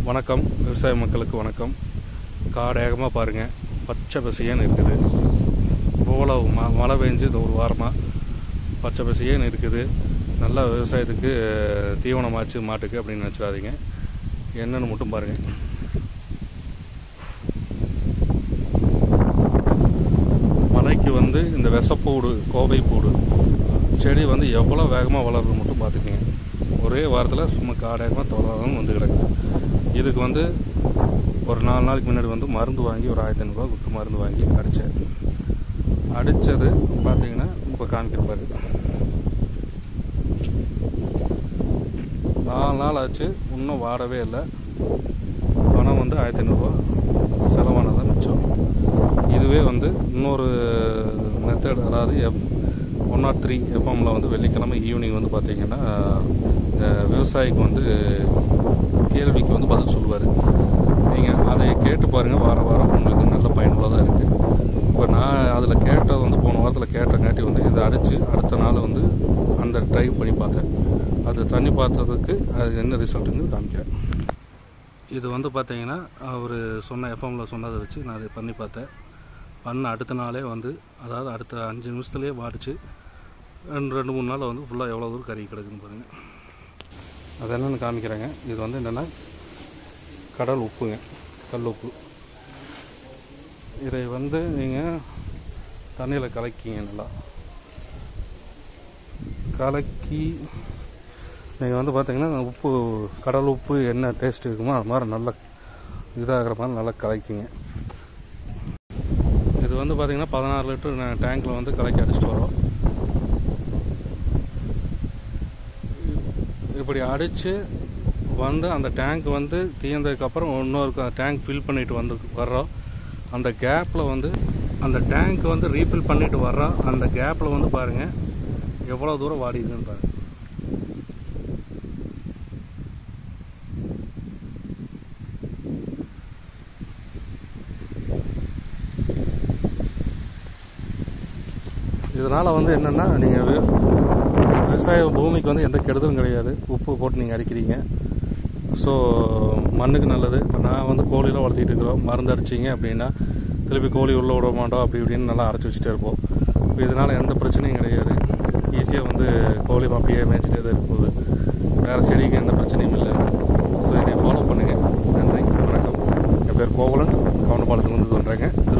வணக்கம் விவசாய மக்களுக்கு வணக்கம் காடேகமாக பாருங்கள் பச்சை பசியேன்னு இருக்குது இவ்வளோ ம மழை பெஞ்சு இந்த ஒரு வாரமாக பச்சை பசியேன்னு இருக்குது நல்லா விவசாயத்துக்கு தீவனமாச்சு மாட்டுக்கு அப்படின்னு நினச்சிடாதீங்க என்னன்னு மட்டும் பாருங்கள் மலைக்கு வந்து இந்த விசப்பூடு கோவை பூடு செடி வந்து எவ்வளோ வேகமாக வளருது மட்டும் பார்த்துக்குங்க ஒரே வாரத்தில் சும்மா காடேகமாக தொலைவாகவும் வந்து கிடக்கு இதுக்கு வந்து ஒரு நாலு நாளைக்கு முன்னாடி வந்து மருந்து வாங்கி ஒரு ஆயிரத்தி ஐநூறுரூவா கொடுத்து மருந்து வாங்கி அடித்தேன் அடித்தது பார்த்தீங்கன்னா இப்போ காமிக்கிற பாரு நாலு நாள் ஆச்சு இன்னும் வாடவே இல்லை பணம் வந்து ஆயிரத்தி ஐநூறுரூவா செலவானதான் மிச்சம் இதுவே வந்து இன்னொரு மெத்தட் அதாவது எஃப் ஒன் நாட் த்ரீ எஃப்எம்மில் வந்து வெள்ளிக்கிழமை ஈவினிங் வந்து பார்த்தீங்கன்னா அஹ், விவசாயிக்கு வந்து கேள்விக்கு வந்து பதில் சொல்லுவார் நீங்கள் அதை கேட்டு பாருங்கள் வார வாரம் உங்களுக்கு நல்ல பயனுள்ளதாக இருக்குது இப்போ நான் அதில் கேட்டது வந்து போன வாரத்தில் கேட்டங்காட்டி வந்து இதை அடித்து அடுத்த நாள் வந்து அந்த ட்ரை பண்ணி பார்த்தேன் அது தண்ணி பார்த்ததுக்கு அது என்ன ரிசல்ட்டுன்னு காமிக்கிறேன் இது வந்து பார்த்தீங்கன்னா அவர் சொன்ன எஃப்எம்மில் சொன்னதை வச்சு நான் அதை பண்ணி பார்த்தேன் பண்ண அடுத்த நாளே வந்து அதாவது அடுத்த அஞ்சு நிமிஷத்துலேயே வாடிச்சு ரெண்டு ரெண்டு மூணு நாள் வந்து ஃபுல்லாக எவ்வளோ தூரம் கறி கிடக்குன்னு பாருங்கள் அது என்னென்னு காமிக்கிறேங்க இது வந்து என்னென்னா கடல் உப்புங்க கல் உப்பு இதை வந்து நீங்கள் தண்ணியில் கலக்கிங்க நல்லா கலக்கி நீங்கள் வந்து பார்த்தீங்கன்னா உப்பு கடல் உப்பு என்ன டேஸ்ட் இருக்குமோ அது மாதிரி நல்லா இதாகிற மாதிரி நல்லா கலக்கிங்க இது வந்து பார்த்தீங்கன்னா பதினாறு லிட்டர் டேங்க்கில் வந்து கலக்கி அடிச்சிட்டு வரோம் இப்படி அடித்து வந்து அந்த டேங்க் வந்து தீர்ந்ததுக்கப்புறம் இன்னொரு டேங்க் ஃபில் பண்ணிட்டு வந்து வர்றோம் அந்த கேப்பில் வந்து அந்த டேங்க் வந்து ரீஃபில் பண்ணிட்டு வர்றோம் அந்த கேப்பில் வந்து பாருங்கள் எவ்வளோ தூரம் வாடி இருக்குன்னு பாருங்கள் இதனால் வந்து என்னென்னா நீங்கள் விவசாய பூமிக்கு வந்து எந்த கெடுதலும் கிடையாது உப்பு போட்டு நீங்கள் அடிக்கிறீங்க ஸோ மண்ணுக்கு நல்லது இப்போ நான் வந்து கோழிலாம் வளர்த்திட்டு இருக்கிறோம் மருந்து அடிச்சிங்க அப்படின்னா திருப்பி கோழி உள்ளே விட மாட்டோம் அப்படி இப்படின்னு நல்லா அடைச்சி வச்சுட்டே இருப்போம் இப்போ இதனால் எந்த பிரச்சனையும் கிடையாது ஈஸியாக வந்து கோழி அப்படியே மேய்ச்சிட்டே தான் இருக்குது வேறு செடிக்கு எந்த பிரச்சனையும் இல்லை ஸோ இதை ஃபாலோ பண்ணுங்கள் நன்றி வணக்கம் என் பேர் கோவலன் கவனப்பாளத்துலேருந்து சொல்கிறேங்க